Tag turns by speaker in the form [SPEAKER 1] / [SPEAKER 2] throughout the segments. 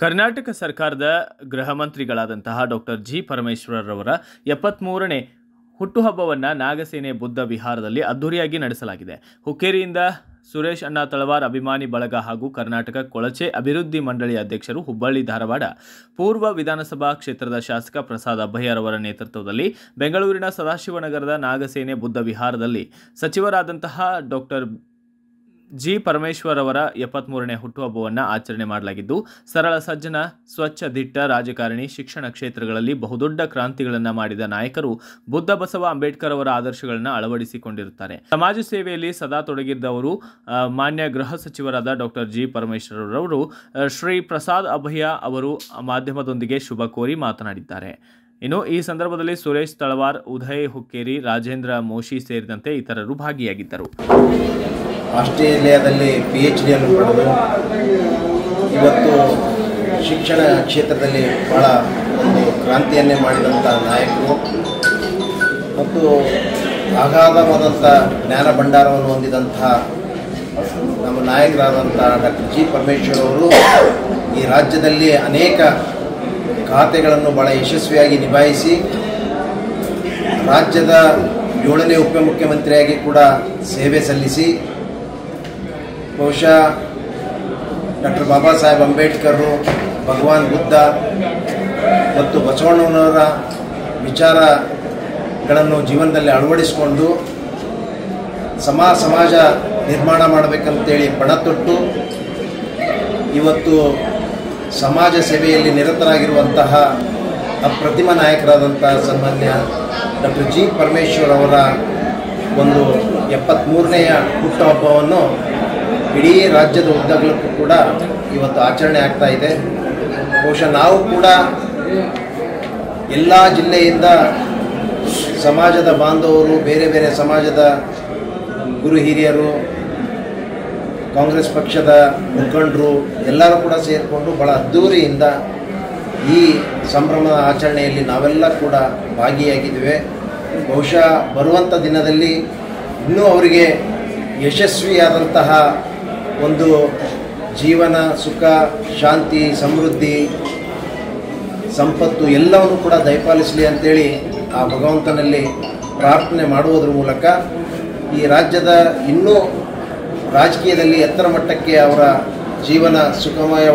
[SPEAKER 1] ಕರ್ನಾಟಕ ಸರ್ಕಾರದ ಗೃಹ ಮಂತ್ರಿಗಳಾದಂತಹ doctor G ಪರಮೇಶ್ವರರವರ ಎಪ್ಪತ್ತ್ಮೂರನೇ ಹುಟ್ಟುಹಬ್ಬವನ್ನು ನಾಗಸೇನೆ ಬುದ್ಧ ವಿಹಾರದಲ್ಲಿ ಅದ್ದೂರಿಯಾಗಿ ನಡೆಸಲಾಗಿದೆ ಹುಕ್ಕೇರಿಯಿಂದ ಸುರೇಶ್ ಅಣ್ಣ ತಳವಾರ್ ಅಭಿಮಾನಿ ಬಳಗ ಹಾಗೂ ಕರ್ನಾಟಕ ಕೊಳಚೆ ಅಭಿವೃದ್ಧಿ ಮಂಡಳಿ ಅಧ್ಯಕ್ಷರು ಹುಬ್ಬಳ್ಳಿ ಧಾರವಾಡ ಪೂರ್ವ ವಿಧಾನಸಭಾ ಕ್ಷೇತ್ರದ ಶಾಸಕ ಪ್ರಸಾದ್ ಅಭಯ್ಯರವರ ನೇತೃತ್ವದಲ್ಲಿ ಬೆಂಗಳೂರಿನ ಸದಾಶಿವನಗರದ ನಾಗಸೇನೆ ಬುದ್ಧ ವಿಹಾರದಲ್ಲಿ ಸಚಿವರಾದಂತಹ ಡಾಕ್ಟರ್ ಜಿ ಪರಮೇಶ್ವರ್ ಅವರ ಎಪ್ಪತ್ಮೂರನೇ ಹುಟ್ಟುಹಬ್ಬವನ್ನು ಆಚರಣೆ ಮಾಡಲಾಗಿದ್ದು ಸರಳ ಸಜ್ಜನ ಸ್ವಚ್ಛ ದಿಟ್ಟ ರಾಜಕಾರಣಿ ಶಿಕ್ಷಣ ಕ್ಷೇತ್ರಗಳಲ್ಲಿ ಬಹುದೊಡ್ಡ ಕ್ರಾಂತಿಗಳನ್ನು ಮಾಡಿದ ನಾಯಕರು ಬುದ್ಧ ಬಸವ ಅಂಬೇಡ್ಕರ್ ಅವರ ಆದರ್ಶಗಳನ್ನು ಅಳವಡಿಸಿಕೊಂಡಿರುತ್ತಾರೆ ಸಮಾಜ ಸೇವೆಯಲ್ಲಿ ಸದಾ ತೊಡಗಿದ್ದವರು ಆ, ಮಾನ್ಯ ಗೃಹ ಸಚಿವರಾದ ಡಾಕ್ಟರ್ ಜಿ ಪರಮೇಶ್ವರ್ ಅವರು ಆ, ಶ್ರೀ ಪ್ರಸಾದ್ ಅಭಯ ಅವರು ಮಾಧ್ಯಮದೊಂದಿಗೆ ಶುಭ ಕೋರಿ ಮಾತನಾಡಿದ್ದಾರೆ ಇನ್ನು ಈ ಸಂದರ್ಭದಲ್ಲಿ ಸುರೇಶ್ ತಳವಾರ್ ಉದಯ್ ಹುಕ್ಕೇರಿ ರಾಜೇಂದ್ರ ಮೋಶಿ ಸೇರಿದಂತೆ ಇತರರು ಭಾಗಿಯಾಗಿದ್ದರು
[SPEAKER 2] ಆಸ್ಟ್ರೇಲಿಯಾದಲ್ಲಿ ಪಿ ಎಚ್ ಡಿಯನ್ನು ಪಡೆದು ಇವತ್ತು ಶಿಕ್ಷಣ ಕ್ಷೇತ್ರದಲ್ಲಿ ಭಾಳ ಒಂದು ಕ್ರಾಂತಿಯನ್ನೇ ಮಾಡಿದಂಥ ನಾಯಕರು ಮತ್ತು ಅಗಾಧವಾದಂಥ ಜ್ಞಾನ ಭಂಡಾರವನ್ನು ಹೊಂದಿದಂತಹ ನಮ್ಮ ನಾಯಕರಾದಂಥ ಡಾಕ್ಟರ್ ಜಿ ಪರಮೇಶ್ವರ್ ಅವರು ಈ ರಾಜ್ಯದಲ್ಲಿ ಅನೇಕ ಖಾತೆಗಳನ್ನು ಭಾಳ ಯಶಸ್ವಿಯಾಗಿ ನಿಭಾಯಿಸಿ ರಾಜ್ಯದ ಏಳನೇ ಉಪಮುಖ್ಯಮಂತ್ರಿಯಾಗಿ ಕೂಡ ಸೇವೆ ಸಲ್ಲಿಸಿ ಬಹುಶಃ ಡಾಕ್ಟರ್ ಬಾಬಾ ಸಾಹೇಬ್ ಅಂಬೇಡ್ಕರು ಭಗವಾನ್ ಬುದ್ಧ ಮತ್ತು ಬಸವಣ್ಣನವರ ವಿಚಾರಗಳನ್ನು ಜೀವನದಲ್ಲಿ ಅಳವಡಿಸಿಕೊಂಡು ಸಮಾ ಸಮಾಜ ನಿರ್ಮಾಣ ಮಾಡಬೇಕಂತೇಳಿ ಪಣ ತೊಟ್ಟು ಇವತ್ತು ಸಮಾಜ ಸೇವೆಯಲ್ಲಿ ನಿರತರಾಗಿರುವಂತಹ ಅಪ್ರತಿಮ ನಾಯಕರಾದಂಥ ಸನ್ಮಾನ್ಯ ಡಾಕ್ಟರ್ ಜಿ ಪರಮೇಶ್ವರ್ ಅವರ ಒಂದು ಎಪ್ಪತ್ತ್ಮೂರನೆಯ ಹುಟ್ಟುಹಬ್ಬವನ್ನು ಇಡೀ ರಾಜ್ಯದ ಉದ್ದಗಲಕ್ಕೂ ಕೂಡ ಇವತ್ತು ಆಚರಣೆ ಆಗ್ತಾ ಇದೆ ಬಹುಶಃ ನಾವು ಕೂಡ ಎಲ್ಲ ಜಿಲ್ಲೆಯಿಂದ ಸಮಾಜದ ಬಾಂಧವರು ಬೇರೆ ಬೇರೆ ಸಮಾಜದ ಗುರು ಹಿರಿಯರು ಕಾಂಗ್ರೆಸ್ ಪಕ್ಷದ ಮುಖಂಡರು ಎಲ್ಲರೂ ಕೂಡ ಸೇರಿಕೊಂಡು ಭಾಳ ಅದ್ಧೂರಿಯಿಂದ ಈ ಸಂಭ್ರಮದ ಆಚರಣೆಯಲ್ಲಿ ನಾವೆಲ್ಲ ಕೂಡ ಭಾಗಿಯಾಗಿದ್ದೇವೆ ಬಹುಶಃ ಬರುವಂಥ ದಿನದಲ್ಲಿ ಇನ್ನೂ ಅವರಿಗೆ ಯಶಸ್ವಿಯಾದಂತಹ ಒಂದು ಜೀವನ ಸುಖ ಶಾಂತಿ ಸಮೃದ್ಧಿ ಸಂಪತ್ತು ಎಲ್ಲವನ್ನು ಕೂಡ ದಯಪಾಲಿಸಲಿ ಅಂತೇಳಿ ಆ ಭಗವಂತನಲ್ಲಿ ಪ್ರಾರ್ಥನೆ ಮಾಡುವುದರ ಮೂಲಕ ಈ ರಾಜ್ಯದ ಇನ್ನೂ ರಾಜಕೀಯದಲ್ಲಿ ಎತ್ತರ ಮಟ್ಟಕ್ಕೆ ಅವರ ಜೀವನ ಸುಖಮಯ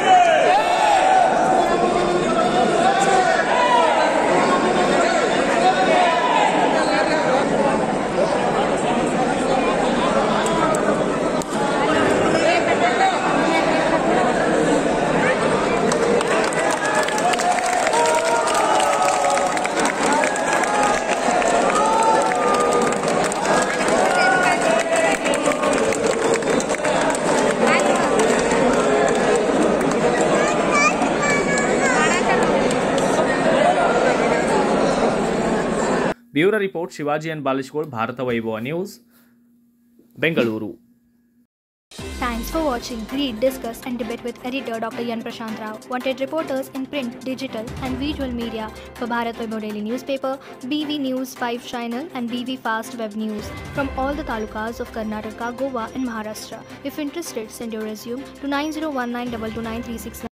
[SPEAKER 1] ಬ್ಯೂರೋ ರಿಪೋರ್ಟ್ ಶಿವಾಜಿ ಎನ್ ಬಾಲಿಶ್ಗೋಳ್ Bharatha Vaibhava news Bengaluru
[SPEAKER 3] Thanks for watching Read, Discuss and Debate with editor Dr. Yan Prashant Rao. Wanted reporters in print, digital and visual media for Bharat Vaibhav Daily Newspaper, BV News 5 Channel and BV Fast Web News from all the talukas of Karnataka, Goa and Maharashtra. If interested, send your resume to 9019229369.